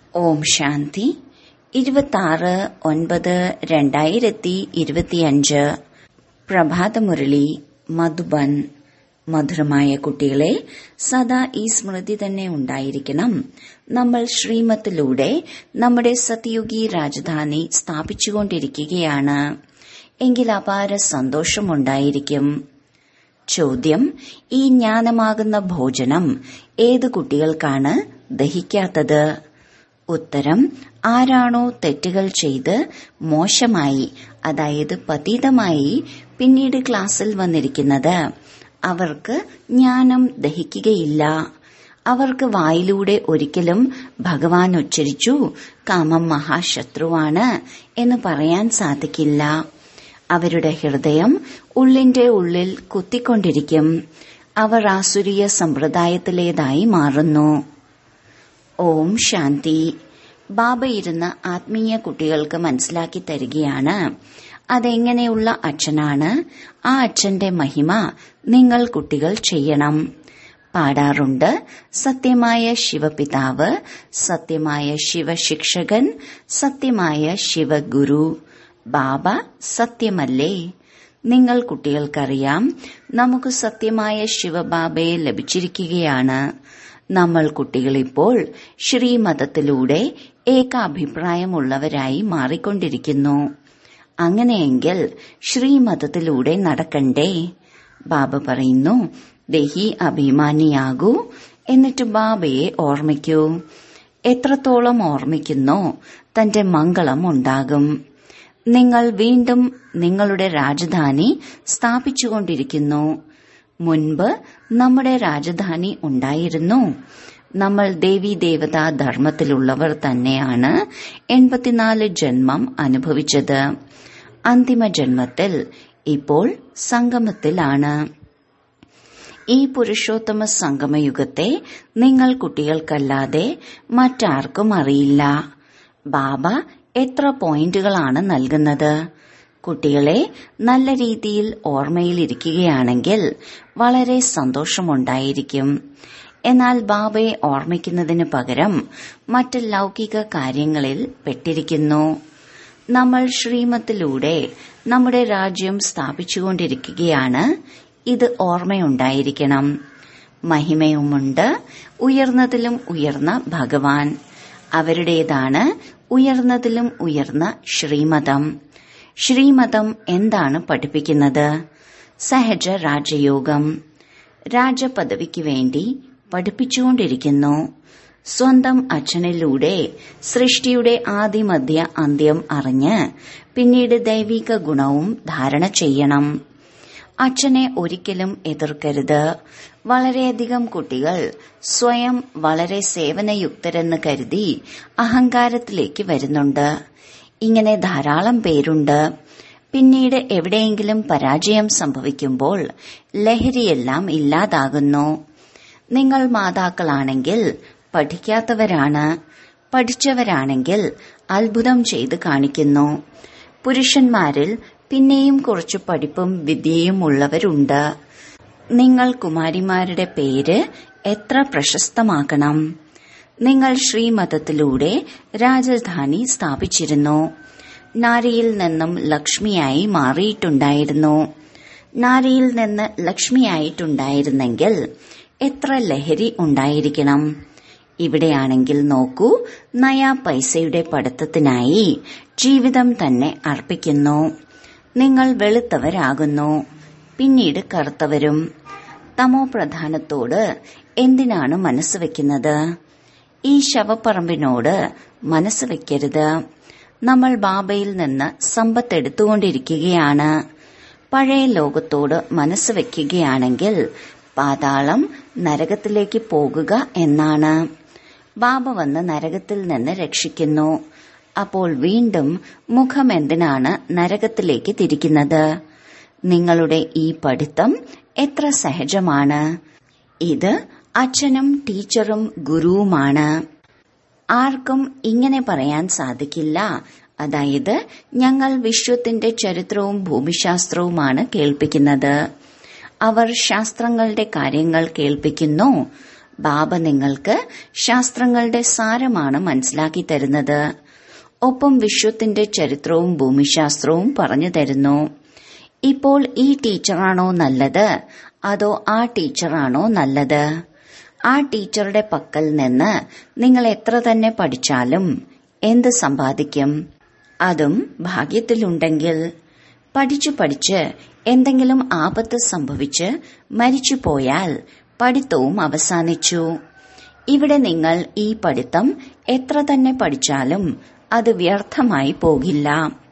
ഓം ശാന്തി ഇരുപത്തിയാറ് ഒൻപത് രണ്ടായിരത്തി ഇരുപത്തിയഞ്ച് പ്രഭാതമുരളി മധുബൻ മധുരമായ കുട്ടികളെ സദാ ഈ സ്മൃതി തന്നെ ഉണ്ടായിരിക്കണം നമ്മൾ ശ്രീമത്തിലൂടെ നമ്മുടെ സത്യുഗി രാജധാനി സ്ഥാപിച്ചുകൊണ്ടിരിക്കുകയാണ് എങ്കിൽ അപാര സന്തോഷമുണ്ടായിരിക്കും ചോദ്യം ഈ ജ്ഞാനമാകുന്ന ഭോജനം ഏത് കുട്ടികൾക്കാണ് ദഹിക്കാത്തത് ഉത്തരം ആരാണോ തെറ്റുകൾ ചെയ്ത് മോശമായി അതായത് പതീതമായി പിന്നീട് ക്ലാസ്സിൽ വന്നിരിക്കുന്നത് അവർക്ക് ജ്ഞാനം ദഹിക്കുകയില്ല അവർക്ക് വായിലൂടെ ഒരിക്കലും ഭഗവാൻ ഉച്ചരിച്ചു കാമം മഹാശത്രുവാണ് എന്ന് പറയാൻ സാധിക്കില്ല അവരുടെ ഹൃദയം ഉള്ളിന്റെ ഉള്ളിൽ കുത്തിക്കൊണ്ടിരിക്കും അവർ ആസുരീയ സമ്പ്രദായത്തിലേതായി മാറുന്നു ഓം ശാന്തി ബാബ ഇരുന്ന് ആത്മീയ കുട്ടികൾക്ക് മനസ്സിലാക്കി തരികയാണ് അതെങ്ങനെയുള്ള അച്ഛനാണ് ആ അച്ഛന്റെ മഹിമ നിങ്ങൾ കുട്ടികൾ ചെയ്യണം പാടാറുണ്ട് സത്യമായ ശിവപിതാവ് സത്യമായ ശിവശിക്ഷകൻ സത്യമായ ശിവഗുരു ബാബ സത്യമല്ലേ നിങ്ങൾ കുട്ടികൾക്കറിയാം നമുക്ക് സത്യമായ ശിവബാബയെ ലഭിച്ചിരിക്കുകയാണ് നമ്മൾ കുട്ടികളിപ്പോൾ ശ്രീമതത്തിലൂടെ ഏകാഭിപ്രായമുള്ളവരായി മാറിക്കൊണ്ടിരിക്കുന്നു അങ്ങനെയെങ്കിൽ ശ്രീമതത്തിലൂടെ നടക്കണ്ടേ ബാബ പറയുന്നു ദഹി അഭിമാനിയാകൂ എന്നിട്ട് ബാബയെ ഓർമ്മിക്കൂ എത്രത്തോളം ഓർമ്മിക്കുന്നോ തന്റെ മംഗളം ഉണ്ടാകും നിങ്ങൾ വീണ്ടും നിങ്ങളുടെ രാജധാനി സ്ഥാപിച്ചുകൊണ്ടിരിക്കുന്നു മുൻപ് നമ്മുടെ രാജധാനി ഉണ്ടായിരുന്നു നമ്മൾ ദേവി ദേവതാ ധർമ്മത്തിലുള്ളവർ തന്നെയാണ് എൺപത്തിനാല് ജന്മം അനുഭവിച്ചത് അന്തിമ ജന്മത്തിൽ ഇപ്പോൾ സംഗമത്തിലാണ് ഈ പുരുഷോത്തമ സംഗമയുഗത്തെ നിങ്ങൾ കുട്ടികൾക്കല്ലാതെ മറ്റാർക്കും അറിയില്ല ബാബ എത്ര പോയിന്റുകളാണ് നൽകുന്നത് കുട്ടികളെ നല്ല രീതിയിൽ ഓർമ്മയിലിരിക്കുകയാണെങ്കിൽ വളരെ സന്തോഷമുണ്ടായിരിക്കും എന്നാൽ ബാബയെ ഓർമ്മിക്കുന്നതിന് പകരം മറ്റ് ലൗകിക കാര്യങ്ങളിൽ പെട്ടിരിക്കുന്നു നമ്മൾ ശ്രീമത്തിലൂടെ നമ്മുടെ രാജ്യം സ്ഥാപിച്ചുകൊണ്ടിരിക്കുകയാണ് ഇത് ഓർമ്മയുണ്ടായിരിക്കണം മഹിമയുമുണ്ട് ഉയർന്നതിലും ഉയർന്ന ഭഗവാൻ അവരുടേതാണ് ഉയർന്നതിലും ഉയർന്ന ശ്രീമതം ശ്രീമതം എന്താണ് പഠിപ്പിക്കുന്നത് സഹജ രാജയോഗം രാജപദവിക്ക് വേണ്ടി പഠിപ്പിച്ചുകൊണ്ടിരിക്കുന്നു സ്വന്തം അച്ഛനിലൂടെ സൃഷ്ടിയുടെ ആദിമധ്യ അന്ത്യം അറിഞ്ഞ് പിന്നീട് ദൈവിക ഗുണവും ധാരണ ചെയ്യണം അച്ഛനെ ഒരിക്കലും എതിർക്കരുത് വളരെയധികം കുട്ടികൾ സ്വയം വളരെ സേവനയുക്തരെന്ന് കരുതി അഹങ്കാരത്തിലേക്ക് വരുന്നുണ്ട് ഇങ്ങനെ ധാരാളം പേരുണ്ട് പിന്നീട് എവിടെയെങ്കിലും പരാജയം സംഭവിക്കുമ്പോൾ ലഹരിയെല്ലാം ഇല്ലാതാകുന്നു നിങ്ങൾ മാതാക്കളാണെങ്കിൽ പഠിക്കാത്തവരാണ് പഠിച്ചവരാണെങ്കിൽ അത്ഭുതം ചെയ്ത് കാണിക്കുന്നു പുരുഷന്മാരിൽ പിന്നെയും കുറച്ച് പഠിപ്പും വിദ്യയും ഉള്ളവരുണ്ട് നിങ്ങൾ കുമാരിമാരുടെ പേര് എത്ര പ്രശസ്തമാക്കണം നിങ്ങൾ ശ്രീമതത്തിലൂടെ രാജധാനി സ്ഥാപിച്ചിരുന്നു നാരിയിൽ നിന്നും ലക്ഷ്മിയായി മാറിയിട്ടുണ്ടായിരുന്നു നാരിയിൽ നിന്ന് ലക്ഷ്മിയായിട്ടുണ്ടായിരുന്നെങ്കിൽ എത്ര ലഹരി ഉണ്ടായിരിക്കണം ഇവിടെയാണെങ്കിൽ നോക്കൂ നയാ പൈസയുടെ പഠിത്തത്തിനായി ജീവിതം തന്നെ അർപ്പിക്കുന്നു നിങ്ങൾ വെളുത്തവരാകുന്നു പിന്നീട് കറുത്തവരും തമോ പ്രധാനത്തോട് എന്തിനാണ് മനസ്സ് വെക്കുന്നത് ഈ ശവപ്പറമ്പിനോട് മനസ്സ് വെക്കരുത് നമ്മൾ ബാബയിൽ നിന്ന് സമ്പത്ത് എടുത്തുകൊണ്ടിരിക്കുകയാണ് പഴയ ലോകത്തോട് മനസ്സ് വെക്കുകയാണെങ്കിൽ പാതാളം നരകത്തിലേക്ക് പോകുക എന്നാണ് ബാബ വന്ന് നരകത്തിൽ നിന്ന് രക്ഷിക്കുന്നു അപ്പോൾ വീണ്ടും മുഖം എന്തിനാണ് നരകത്തിലേക്ക് തിരിക്കുന്നത് നിങ്ങളുടെ ഈ പഠിത്തം എത്ര സഹജമാണ് ഇത് അച്ഛനും ടീച്ചറും ഗുരുവുമാണ് ആർക്കും ഇങ്ങനെ പറയാൻ സാധിക്കില്ല അതായത് ഞങ്ങൾ വിശ്വത്തിന്റെ ചരിത്രവും ഭൂമിശാസ്ത്രവുമാണ് കേൾപ്പിക്കുന്നത് അവർ ശാസ്ത്രങ്ങളുടെ കാര്യങ്ങൾ കേൾപ്പിക്കുന്നു ബാബ നിങ്ങൾക്ക് ശാസ്ത്രങ്ങളുടെ സാരമാണ് മനസ്സിലാക്കി തരുന്നത് ഒപ്പം വിശ്വത്തിന്റെ ചരിത്രവും ഭൂമിശാസ്ത്രവും പറഞ്ഞു തരുന്നു ഇപ്പോൾ ഈ ടീച്ചറാണോ നല്ലത് അതോ ആ ടീച്ചറാണോ നല്ലത് ആ ടീച്ചറുടെ പക്കൽ നിന്ന് നിങ്ങൾ എത്ര തന്നെ പഠിച്ചാലും എന്ത് സമ്പാദിക്കും അതും ഭാഗ്യത്തിലുണ്ടെങ്കിൽ പഠിച്ചു പഠിച്ച് എന്തെങ്കിലും ആപത്ത് സംഭവിച്ച് മരിച്ചു പോയാൽ പഠിത്തവും അവസാനിച്ചു ഇവിടെ നിങ്ങൾ ഈ പഠിത്തം എത്ര തന്നെ പഠിച്ചാലും അത് വ്യർത്ഥമായി പോകില്ല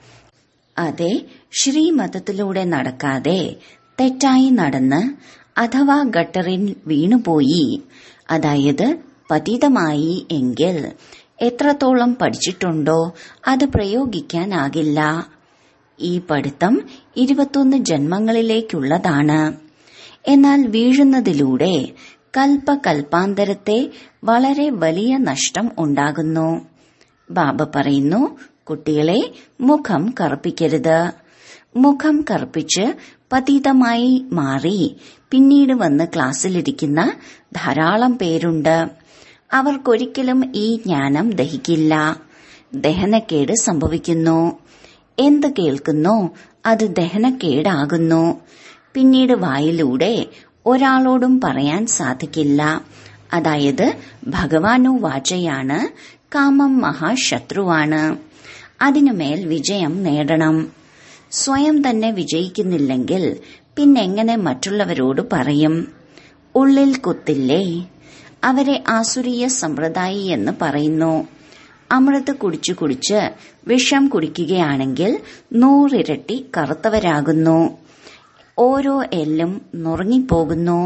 അതെ ശ്രീമതത്തിലൂടെ നടക്കാതെ തെറ്റായി നടന്ന് അഥവാ ഗട്ടറിൽ വീണുപോയി അതായത് പതിതമായി എങ്കിൽ എത്രത്തോളം പഠിച്ചിട്ടുണ്ടോ അത് പ്രയോഗിക്കാനാകില്ല ഈ പഠിത്തം ഇരുപത്തൊന്ന് ജന്മങ്ങളിലേക്കുള്ളതാണ് എന്നാൽ വീഴുന്നതിലൂടെ കൽപ്പകൽപ്പാന്തരത്തെ വളരെ വലിയ നഷ്ടം ഉണ്ടാകുന്നു ബാബ പറയുന്നു കുട്ടികളെ മുഖം കറുപ്പിക്കരുത് മുഖം കറുപ്പിച്ച് പതീതമായി മാറി പിന്നീട് വന്ന് ക്ലാസ്സിലിരിക്കുന്ന ധാരാളം പേരുണ്ട് അവർക്കൊരിക്കലും ഈ ജ്ഞാനം ദഹിക്കില്ല ദഹനക്കേട് സംഭവിക്കുന്നു എന്ത് കേൾക്കുന്നോ അത് ദഹനക്കേടാകുന്നു പിന്നീട് വായിലൂടെ ഒരാളോടും പറയാൻ സാധിക്കില്ല അതായത് ഭഗവാനു വാചയാണ് കാമം മഹാശത്രുവാണ് അതിനുമേൽ വിജയം നേടണം സ്വയം തന്നെ വിജയിക്കുന്നില്ലെങ്കിൽ പിന്നെങ്ങനെ മറ്റുള്ളവരോട് പറയും ഉള്ളിൽ കുത്തില്ലേ അവരെ ആസുരീയ സമ്പ്രദായി എന്ന് പറയുന്നു അമൃത് കുടിച്ചു കുടിച്ച് വിഷം കുടിക്കുകയാണെങ്കിൽ നൂറിരട്ടി കറുത്തവരാകുന്നു ഓരോ എല്ലും നുറങ്ങിപ്പോകുന്നു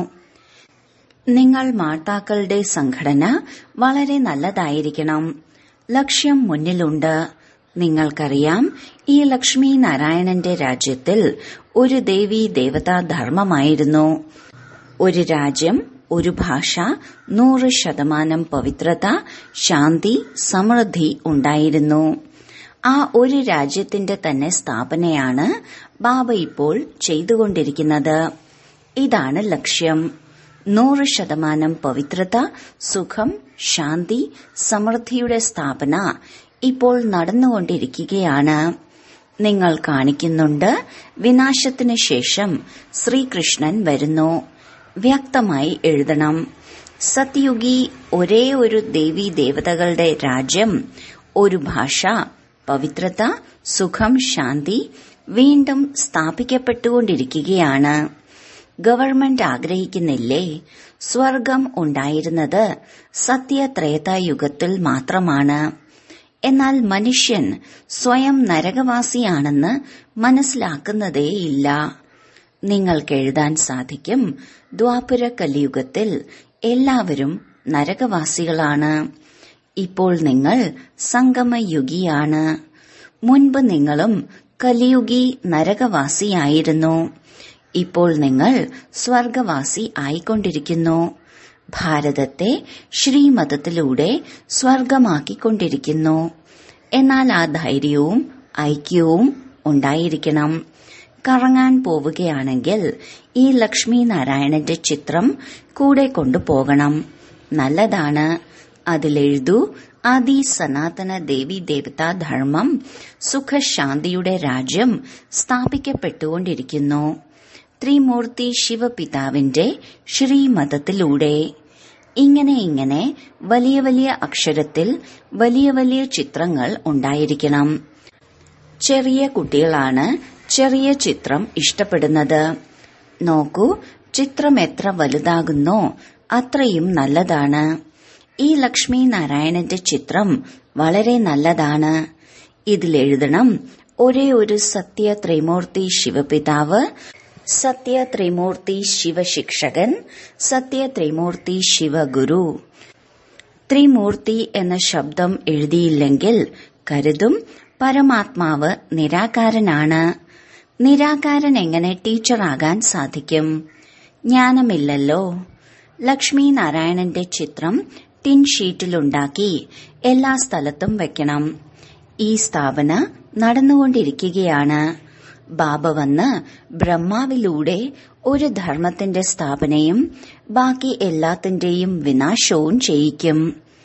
നിങ്ങൾ മാതാക്കളുടെ സംഘടന വളരെ നല്ലതായിരിക്കണം ലക്ഷ്യം മുന്നിലുണ്ട് നിങ്ങൾക്കറിയാം ഈ ലക്ഷ്മി നാരായണന്റെ രാജ്യത്തിൽ ഒരു ദേവി ദേവതാ ധർമ്മമായിരുന്നു ഒരു രാജ്യം ഒരു ഭാഷ നൂറ് ശതമാനം പവിത്രത ശാന്തി സമൃദ്ധി ഉണ്ടായിരുന്നു ആ ഒരു രാജ്യത്തിന്റെ തന്നെ സ്ഥാപനയാണ് ബാബ ഇപ്പോൾ ചെയ്തുകൊണ്ടിരിക്കുന്നത് ഇതാണ് ലക്ഷ്യം നൂറ് ശതമാനം പവിത്രത സുഖം ശാന്തി സമൃദ്ധിയുടെ സ്ഥാപന ഇപ്പോൾ നടന്നുകൊണ്ടിരിക്കുകയാണ് നിങ്ങൾ കാണിക്കുന്നുണ്ട് വിനാശത്തിന് ശേഷം ശ്രീകൃഷ്ണൻ വരുന്നു വ്യക്തമായി എഴുതണം സത്യുഗി ഒരേ ഒരു ദേവി ദേവതകളുടെ രാജ്യം ഒരു ഭാഷ പവിത്രത സുഖം ശാന്തി വീണ്ടും സ്ഥാപിക്കപ്പെട്ടുകൊണ്ടിരിക്കുകയാണ് ഗവൺമെന്റ് ആഗ്രഹിക്കുന്നില്ലേ സ്വർഗം ഉണ്ടായിരുന്നത് സത്യത്രേതായുഗത്തിൽ മാത്രമാണ് എന്നാൽ മനുഷ്യൻ സ്വയം നരകവാസിയാണെന്ന് മനസ്സിലാക്കുന്നതേയില്ല നിങ്ങൾക്ക് എഴുതാൻ സാധിക്കും ദ്വാപുര കലിയുഗത്തിൽ എല്ലാവരും നരകവാസികളാണ് ഇപ്പോൾ നിങ്ങൾ സംഗമയുഗിയാണ് മുൻപ് നിങ്ങളും കലിയുഗി നരകവാസിയായിരുന്നു ഇപ്പോൾ നിങ്ങൾ സ്വർഗവാസി ആയിക്കൊണ്ടിരിക്കുന്നു ഭാരതത്തെ ശ്രീമതത്തിലൂടെ സ്വർഗമാക്കിക്കൊണ്ടിരിക്കുന്നു എന്നാൽ ആ ധൈര്യവും ഐക്യവും ഉണ്ടായിരിക്കണം കറങ്ങാൻ പോവുകയാണെങ്കിൽ ഈ ലക്ഷ്മി നാരായണന്റെ ചിത്രം കൂടെ കൊണ്ടുപോകണം നല്ലതാണ് അതിലെഴുതൂ ആദി സനാതന ദേവി ദേവതാ ധർമ്മം സുഖശാന്തിയുടെ രാജ്യം സ്ഥാപിക്കപ്പെട്ടുകൊണ്ടിരിക്കുന്നു ത്രിമൂർത്തി ശിവപിതാവിന്റെ ശ്രീമതത്തിലൂടെ ഇങ്ങനെ ഇങ്ങനെ വലിയ വലിയ അക്ഷരത്തിൽ വലിയ വലിയ ചിത്രങ്ങൾ ഉണ്ടായിരിക്കണം ചെറിയ കുട്ടികളാണ് ചെറിയ ചിത്രം ഇഷ്ടപ്പെടുന്നത് നോക്കൂ ചിത്രം എത്ര വലുതാകുന്നോ അത്രയും നല്ലതാണ് ഈ ലക്ഷ്മി നാരായണന്റെ ചിത്രം വളരെ നല്ലതാണ് ഇതിലെഴുതണം ഒരേ ഒരു സത്യ ത്രിമൂർത്തി ശിവപിതാവ് സത്യ ത്രിമൂർത്തി ശിവശിക്ഷകൻ സത്യ ത്രിമൂർത്തി ശിവഗുരു ത്രിമൂർത്തി എന്ന ശബ്ദം എഴുതിയില്ലെങ്കിൽ കരുതും പരമാത്മാവ് നിരാകാരനാണ് നിരാകാരൻ എങ്ങനെ ടീച്ചറാകാൻ സാധിക്കും ജ്ഞാനമില്ലല്ലോ ലക്ഷ്മി നാരായണന്റെ ചിത്രം ടിൻ ഷീറ്റിലുണ്ടാക്കി എല്ലാ സ്ഥലത്തും വെക്കണം ഈ സ്ഥാപന നടന്നുകൊണ്ടിരിക്കുകയാണ് ബാബ വന്ന് ബ്രഹ്മാവിലൂടെ ഒരു ധർമ്മത്തിന്റെ സ്ഥാപനയും ബാക്കി എല്ലാത്തിന്റെയും വിനാശവും ചെയ്യിക്കും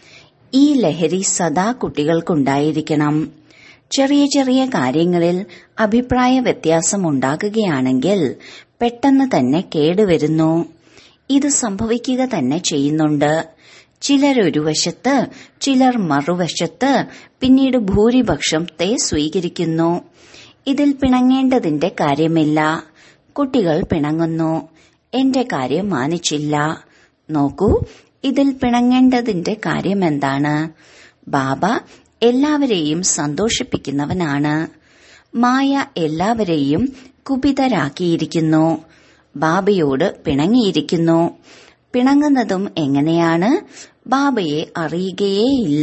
ഈ ലഹരി സദാ കുട്ടികൾക്കുണ്ടായിരിക്കണം ചെറിയ ചെറിയ കാര്യങ്ങളിൽ അഭിപ്രായ വ്യത്യാസം ഉണ്ടാകുകയാണെങ്കിൽ പെട്ടെന്ന് തന്നെ കേടുവരുന്നു ഇത് സംഭവിക്കുക തന്നെ ചെയ്യുന്നുണ്ട് ചിലരൊരു വശത്ത് ചിലർ മറുവശത്ത് പിന്നീട് ഭൂരിപക്ഷം തേ സ്വീകരിക്കുന്നു ഇതിൽ പിണങ്ങേണ്ടതിന്റെ കാര്യമില്ല കുട്ടികൾ പിണങ്ങുന്നു എന്റെ കാര്യം മാനിച്ചില്ല നോക്കൂ ഇതിൽ പിണങ്ങേണ്ടതിന്റെ കാര്യമെന്താണ് ബാബ എല്ലാവരെയും സന്തോഷിപ്പിക്കുന്നവനാണ് മായ എല്ലാവരെയും കുപിതരാക്കിയിരിക്കുന്നു ബാബയോട് പിണങ്ങിയിരിക്കുന്നു പിണങ്ങുന്നതും എങ്ങനെയാണ് ബാബയെ അറിയുകയേയില്ല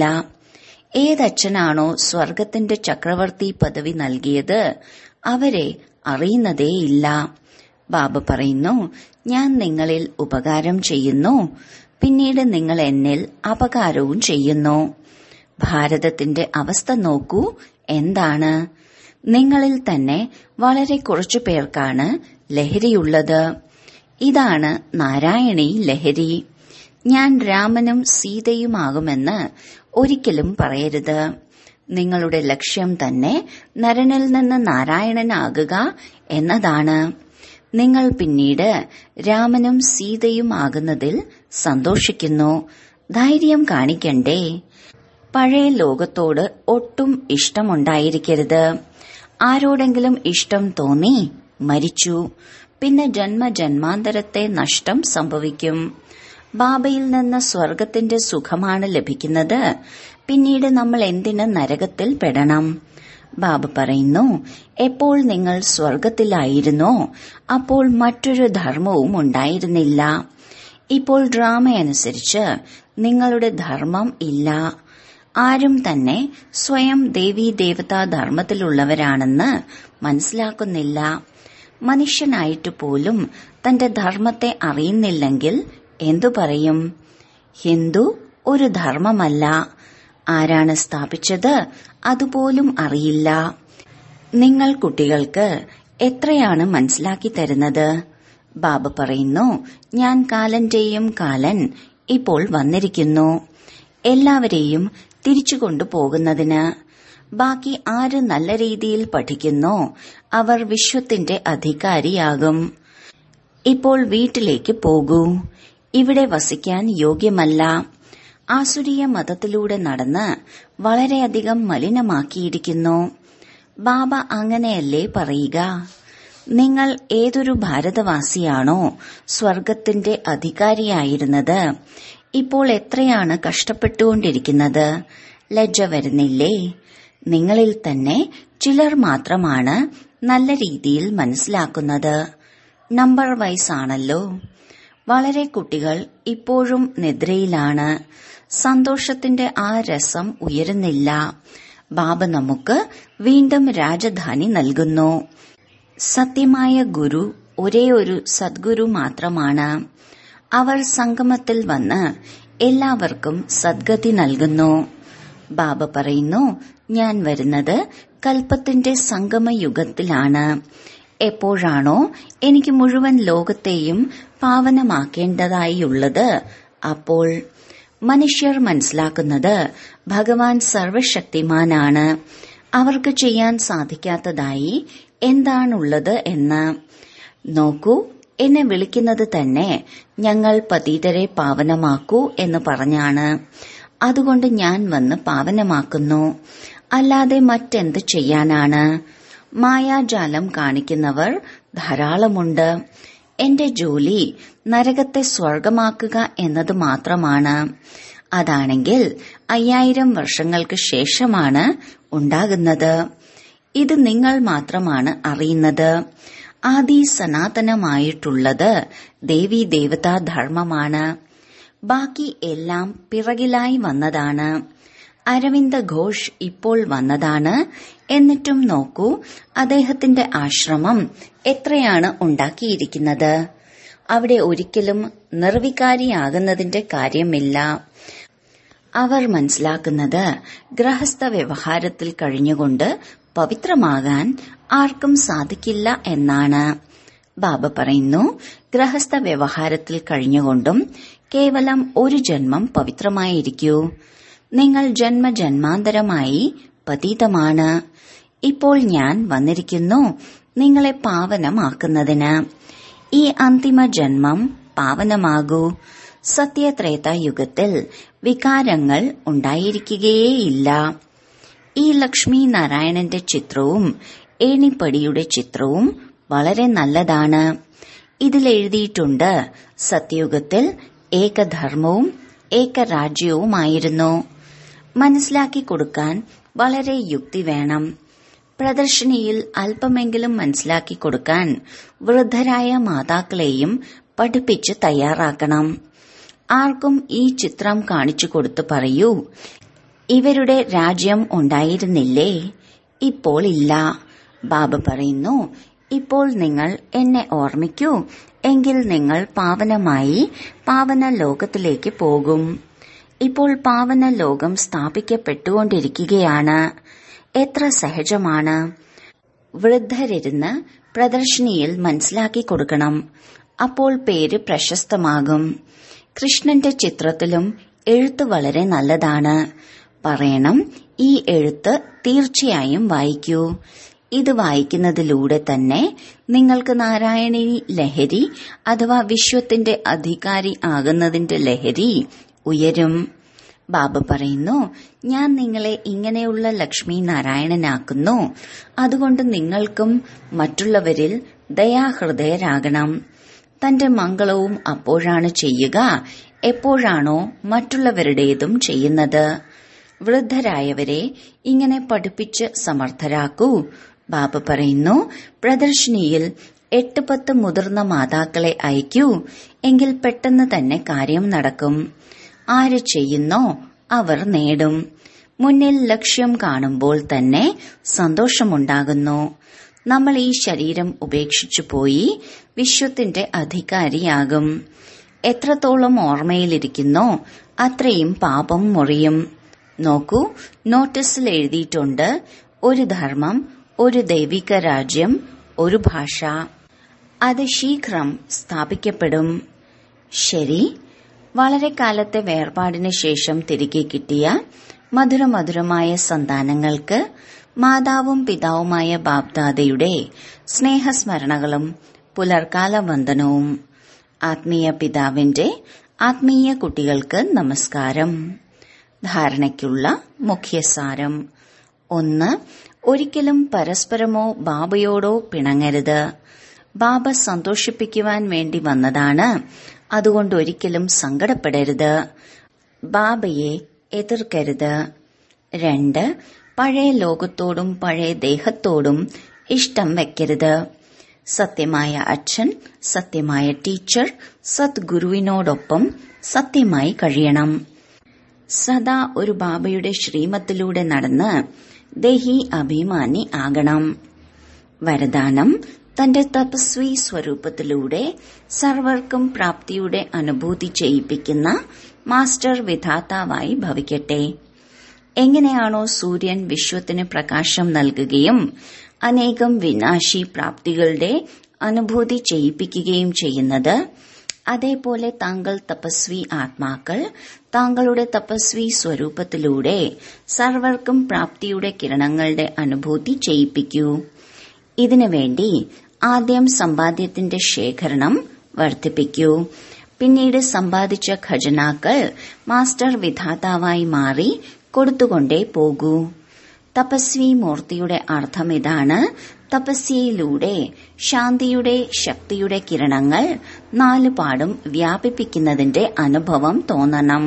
ഏതച്ഛനാണോ സ്വർഗത്തിന്റെ ചക്രവർത്തി പദവി നൽകിയത് അവരെ അറിയുന്നതേയില്ല ബാബ പറയുന്നു ഞാൻ നിങ്ങളിൽ ഉപകാരം ചെയ്യുന്നു പിന്നീട് നിങ്ങൾ എന്നിൽ അപകാരവും ചെയ്യുന്നു ഭാരതത്തിന്റെ അവസ്ഥ നോക്കൂ എന്താണ് നിങ്ങളിൽ തന്നെ വളരെ കുറച്ചു പേർക്കാണ് ലഹരിയുള്ളത് ഇതാണ് നാരായണി ലഹരി ഞാൻ രാമനും സീതയുമാകുമെന്ന് ഒരിക്കലും പറയരുത് നിങ്ങളുടെ ലക്ഷ്യം തന്നെ നരനിൽ നിന്ന് നാരായണനാകുക എന്നതാണ് നിങ്ങൾ പിന്നീട് രാമനും സീതയുമാകുന്നതിൽ സന്തോഷിക്കുന്നു ധൈര്യം കാണിക്കണ്ടേ പഴയ ലോകത്തോട് ഒട്ടും ഇഷ്ടമുണ്ടായിരിക്കരുത് ആരോടെങ്കിലും ഇഷ്ടം തോന്നി മരിച്ചു പിന്നെ ജന്മജന്മാന്തരത്തെ നഷ്ടം സംഭവിക്കും ബാബയിൽ നിന്ന് സ്വർഗത്തിന്റെ സുഖമാണ് ലഭിക്കുന്നത് പിന്നീട് നമ്മൾ എന്തിന് നരകത്തിൽ പെടണം ബാബ പറയുന്നു എപ്പോൾ നിങ്ങൾ സ്വർഗത്തിലായിരുന്നോ അപ്പോൾ മറ്റൊരു ധർമ്മവും ഉണ്ടായിരുന്നില്ല ഇപ്പോൾ ഡ്രാമയനുസരിച്ച് നിങ്ങളുടെ ധർമ്മം ഇല്ല ആരും തന്നെ സ്വയം ദേവീ ദേവതാ ധർമ്മത്തിലുള്ളവരാണെന്ന് മനസ്സിലാക്കുന്നില്ല മനുഷ്യനായിട്ട് പോലും തന്റെ ധർമ്മത്തെ അറിയുന്നില്ലെങ്കിൽ എന്തു പറയും ഹിന്ദു ഒരു ധർമ്മമല്ല ആരാണ് സ്ഥാപിച്ചത് അതുപോലും അറിയില്ല നിങ്ങൾ കുട്ടികൾക്ക് എത്രയാണ് മനസ്സിലാക്കി തരുന്നത് ബാബ പറയുന്നു ഞാൻ കാലന്റെയും കാലൻ ഇപ്പോൾ വന്നിരിക്കുന്നു എല്ലാവരെയും തിരിച്ചു കൊണ്ടുപോകുന്നതിന് ബാക്കി ആര് നല്ല രീതിയിൽ പഠിക്കുന്നോ അവർ വിശ്വത്തിന്റെ അധികാരിയാകും ഇപ്പോൾ വീട്ടിലേക്ക് പോകൂ ഇവിടെ വസിക്കാൻ യോഗ്യമല്ല ആസുരീയ മതത്തിലൂടെ നടന്ന് വളരെയധികം മലിനമാക്കിയിരിക്കുന്നു ബാബ അങ്ങനെയല്ലേ പറയുക നിങ്ങൾ ഏതൊരു ഭാരതവാസിയാണോ സ്വർഗത്തിന്റെ അധികാരിയായിരുന്നത് ഇപ്പോൾ എത്രയാണ് കഷ്ടപ്പെട്ടുകൊണ്ടിരിക്കുന്നത് ലജ്ജ വരുന്നില്ലേ നിങ്ങളിൽ തന്നെ ചിലർ മാത്രമാണ് നല്ല രീതിയിൽ മനസ്സിലാക്കുന്നത് നമ്പർ വൈസ് ആണല്ലോ വളരെ കുട്ടികൾ ഇപ്പോഴും നിദ്രയിലാണ് സന്തോഷത്തിന്റെ ആ രസം ഉയരുന്നില്ല ബാബ നമുക്ക് വീണ്ടും രാജധാനി നൽകുന്നു സത്യമായ ഗുരു ഒരേ ഒരു സദ്ഗുരു മാത്രമാണ് അവർ സംഗമത്തിൽ വന്ന് എല്ലാവർക്കും സദ്ഗതി നൽകുന്നു ബാബ പറയുന്നു ഞാൻ വരുന്നത് കൽപ്പത്തിന്റെ സംഗമയുഗത്തിലാണ് എപ്പോഴാണോ എനിക്ക് മുഴുവൻ ലോകത്തെയും പാവനമാക്കേണ്ടതായുള്ളത് അപ്പോൾ മനുഷ്യർ മനസ്സിലാക്കുന്നത് ഭഗവാൻ സർവശക്തിമാനാണ് അവർക്ക് ചെയ്യാൻ സാധിക്കാത്തതായി എന്താണുള്ളത് എന്ന് നോക്കൂ എന്നെ വിളിക്കുന്നത് തന്നെ ഞങ്ങൾ പതീതരെ പാവനമാക്കൂ എന്ന് പറഞ്ഞാണ് അതുകൊണ്ട് ഞാൻ വന്ന് പാവനമാക്കുന്നു അല്ലാതെ മറ്റെന്ത് ചെയ്യാനാണ് മായാജാലം കാണിക്കുന്നവർ ധാരാളമുണ്ട് എന്റെ ജോലി നരകത്തെ സ്വർഗമാക്കുക എന്നത് മാത്രമാണ് അതാണെങ്കിൽ അയ്യായിരം വർഷങ്ങൾക്ക് ശേഷമാണ് ഉണ്ടാകുന്നത് ഇത് നിങ്ങൾ മാത്രമാണ് അറിയുന്നത് ആദി സനാതനമായിട്ടുള്ളത് ദേവി ദേവതാ ധർമ്മമാണ് ബാക്കി എല്ലാം പിറകിലായി വന്നതാണ് അരവിന്ദ ഘോഷ് ഇപ്പോൾ വന്നതാണ് എന്നിട്ടും നോക്കൂ അദ്ദേഹത്തിന്റെ ആശ്രമം എത്രയാണ് ഉണ്ടാക്കിയിരിക്കുന്നത് അവിടെ ഒരിക്കലും നിർവികാരിയാകുന്നതിന്റെ കാര്യമില്ല അവർ മനസ്സിലാക്കുന്നത് ഗൃഹസ്ഥ വ്യവഹാരത്തിൽ കഴിഞ്ഞുകൊണ്ട് പവിത്രമാകാൻ ആർക്കും സാധിക്കില്ല എന്നാണ് ബാബ പറയുന്നു ഗൃഹസ്ഥ വ്യവഹാരത്തിൽ കഴിഞ്ഞുകൊണ്ടും കേവലം ഒരു ജന്മം പവിത്രമായിരിക്കൂ നിങ്ങൾ ജന്മജന്മാന്തരമായി പതീതമാണ് ഇപ്പോൾ ഞാൻ വന്നിരിക്കുന്നു നിങ്ങളെ പാവനമാക്കുന്നതിന് ഈ അന്തിമ ജന്മം പാവനമാകൂ സത്യത്രേതായുഗത്തിൽ വികാരങ്ങൾ ഉണ്ടായിരിക്കുകയേയില്ല ഈ ലക്ഷ്മി നാരായണന്റെ ചിത്രവും ഏണിപ്പടിയുടെ ചിത്രവും വളരെ നല്ലതാണ് ഇതിൽ എഴുതിയിട്ടുണ്ട് സത്യയുഗത്തിൽ ഏകധർമ്മവും ഏകരാജ്യവുമായിരുന്നു മനസ്സിലാക്കി കൊടുക്കാൻ വളരെ യുക്തി വേണം പ്രദർശനിയിൽ അല്പമെങ്കിലും മനസ്സിലാക്കി കൊടുക്കാൻ വൃദ്ധരായ മാതാക്കളെയും പഠിപ്പിച്ച് തയ്യാറാക്കണം ആർക്കും ഈ ചിത്രം കാണിച്ചു കൊടുത്ത് പറയൂ ഇവരുടെ രാജ്യം ഉണ്ടായിരുന്നില്ലേ ഇപ്പോൾ ഇല്ല ബാബ പറയുന്നു ഇപ്പോൾ നിങ്ങൾ എന്നെ ഓർമ്മിക്കൂ എങ്കിൽ നിങ്ങൾ പാവനമായി പാവന ലോകത്തിലേക്ക് പോകും ഇപ്പോൾ പാവന ലോകം സ്ഥാപിക്കപ്പെട്ടുകൊണ്ടിരിക്കുകയാണ് എത്ര സഹജമാണ് വൃദ്ധരിരുന്ന് പ്രദർശനിയിൽ മനസ്സിലാക്കി കൊടുക്കണം അപ്പോൾ പേര് പ്രശസ്തമാകും കൃഷ്ണന്റെ ചിത്രത്തിലും എഴുത്ത് വളരെ നല്ലതാണ് പറയണം ഈ എഴുത്ത് തീർച്ചയായും വായിക്കൂ ഇത് വായിക്കുന്നതിലൂടെ തന്നെ നിങ്ങൾക്ക് നാരായണി ലഹരി അഥവാ വിശ്വത്തിന്റെ അധികാരി ആകുന്നതിന്റെ ലഹരി ഉയരും ബാബ പറയുന്നു ഞാൻ നിങ്ങളെ ഇങ്ങനെയുള്ള ലക്ഷ്മി നാരായണനാക്കുന്നു അതുകൊണ്ട് നിങ്ങൾക്കും മറ്റുള്ളവരിൽ ദയാഹൃദയരാകണം തന്റെ മംഗളവും അപ്പോഴാണ് ചെയ്യുക എപ്പോഴാണോ മറ്റുള്ളവരുടേതും ചെയ്യുന്നത് വൃദ്ധരായവരെ ഇങ്ങനെ പഠിപ്പിച്ച് സമർത്ഥരാക്കൂ ബാബ പറയുന്നു പ്രദർശനിയിൽ എട്ട് പത്ത് മുതിർന്ന മാതാക്കളെ അയക്കൂ എങ്കിൽ പെട്ടെന്ന് തന്നെ കാര്യം നടക്കും ആര് ചെയ്യുന്നോ അവർ നേടും മുന്നിൽ ലക്ഷ്യം കാണുമ്പോൾ തന്നെ സന്തോഷമുണ്ടാകുന്നു നമ്മൾ ഈ ശരീരം ഉപേക്ഷിച്ചു പോയി വിശ്വത്തിന്റെ അധികാരിയാകും എത്രത്തോളം ഓർമ്മയിലിരിക്കുന്നോ അത്രയും പാപം മുറിയും നോക്കൂ നോട്ടീസിൽ എഴുതിയിട്ടുണ്ട് ഒരു ധർമ്മം ഒരു ദൈവിക രാജ്യം ഒരു ഭാഷ അത് ശീഘ്രം സ്ഥാപിക്കപ്പെടും ശരി വളരെ കാലത്തെ വേർപാടിന് ശേഷം തിരികെ കിട്ടിയ മധുരമധുരമായ സന്താനങ്ങൾക്ക് മാതാവും പിതാവുമായ ബാബ്ദാദയുടെ സ്നേഹസ്മരണകളും പുലർക്കാല വന്ദനവും ആത്മീയ പിതാവിന്റെ ആത്മീയ കുട്ടികൾക്ക് നമസ്കാരം ധാരണയ്ക്കുള്ള മുഖ്യസാരം ഒന്ന് ഒരിക്കലും പരസ്പരമോ ബാബയോടോ പിണങ്ങരുത് ബാബ സന്തോഷിപ്പിക്കുവാൻ വേണ്ടി വന്നതാണ് അതുകൊണ്ട് ഒരിക്കലും സങ്കടപ്പെടരുത് ബാബയെ എതിർക്കരുത് രണ്ട് പഴയ ലോകത്തോടും പഴയ ദേഹത്തോടും ഇഷ്ടം വെക്കരുത് സത്യമായ അച്ഛൻ സത്യമായ ടീച്ചർ സദ്ഗുരുവിനോടൊപ്പം സത്യമായി കഴിയണം സദാ ഒരു ബാബയുടെ ശ്രീമത്തിലൂടെ നടന്ന് ദേഹി അഭിമാനി ആകണം വരദാനം തന്റെ തപസ്വി സ്വരൂപത്തിലൂടെ സർവർക്കും പ്രാപ്തിയുടെ അനുഭൂതി ചെയ്യിപ്പിക്കുന്ന മാസ്റ്റർ വിധാതാവായി ഭവിക്കട്ടെ എങ്ങനെയാണോ സൂര്യൻ വിശ്വത്തിന് പ്രകാശം നൽകുകയും അനേകം വിനാശി പ്രാപ്തികളുടെ അനുഭൂതി ചെയ്യിപ്പിക്കുകയും ചെയ്യുന്നത് അതേപോലെ താങ്കൾ തപസ്വി ആത്മാക്കൾ താങ്കളുടെ തപസ്വി സ്വരൂപത്തിലൂടെ സർവർക്കും പ്രാപ്തിയുടെ കിരണങ്ങളുടെ അനുഭൂതി ചെയ്യിപ്പിക്കൂ ഇതിനു വേണ്ടി ആദ്യം സമ്പാദ്യത്തിന്റെ ശേഖരണം വർദ്ധിപ്പിക്കൂ പിന്നീട് സമ്പാദിച്ച ഖജനാക്കൾ മാസ്റ്റർ വിധാതാവായി മാറി കൊടുത്തുകൊണ്ടേ പോകൂ തപസ്വി മൂർത്തിയുടെ അർത്ഥം ഇതാണ് തപസ്യയിലൂടെ ശാന്തിയുടെ ശക്തിയുടെ കിരണങ്ങൾ നാലുപാടും വ്യാപിപ്പിക്കുന്നതിന്റെ അനുഭവം തോന്നണം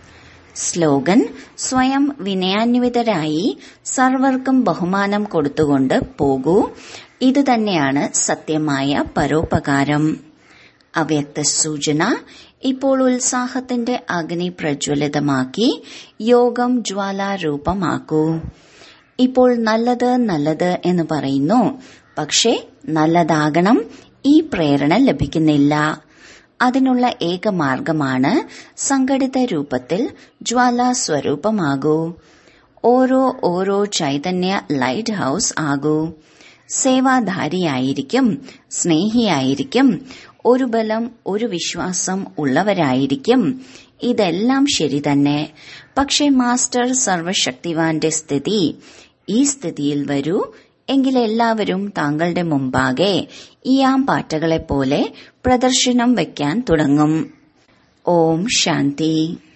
സ്ലോഗൻ സ്വയം വിനയാന്വിതരായി സർവർക്കും ബഹുമാനം കൊടുത്തുകൊണ്ട് പോകൂ ഇതുതന്നെയാണ് സത്യമായ പരോപകാരം അവ്യക്ത സൂചന ഇപ്പോൾ ഉത്സാഹത്തിന്റെ അഗ്നി പ്രജ്വലിതമാക്കി യോഗം ജ്വാലാരൂപമാക്കൂ ഇപ്പോൾ നല്ലത് നല്ലത് എന്ന് പറയുന്നു പക്ഷേ നല്ലതാകണം ഈ പ്രേരണ ലഭിക്കുന്നില്ല അതിനുള്ള ഏക മാർഗമാണ് സംഘടിത രൂപത്തിൽ ജ്വാലാ സ്വരൂപമാകൂ ഓരോ ഓരോ ചൈതന്യ ലൈറ്റ് ഹൌസ് ആകൂ സേവാധാരിയായിരിക്കും സ്നേഹിയായിരിക്കും ഒരു ബലം ഒരു വിശ്വാസം ഉള്ളവരായിരിക്കും ഇതെല്ലാം ശരി തന്നെ പക്ഷെ മാസ്റ്റർ സർവശക്തിവാന്റെ സ്ഥിതി ഈ സ്ഥിതിയിൽ വരൂ എങ്കിൽ എല്ലാവരും താങ്കളുടെ മുമ്പാകെ ഈയാം പാറ്റകളെ പോലെ പ്രദർശനം വയ്ക്കാൻ തുടങ്ങും ഓം ശാന്തി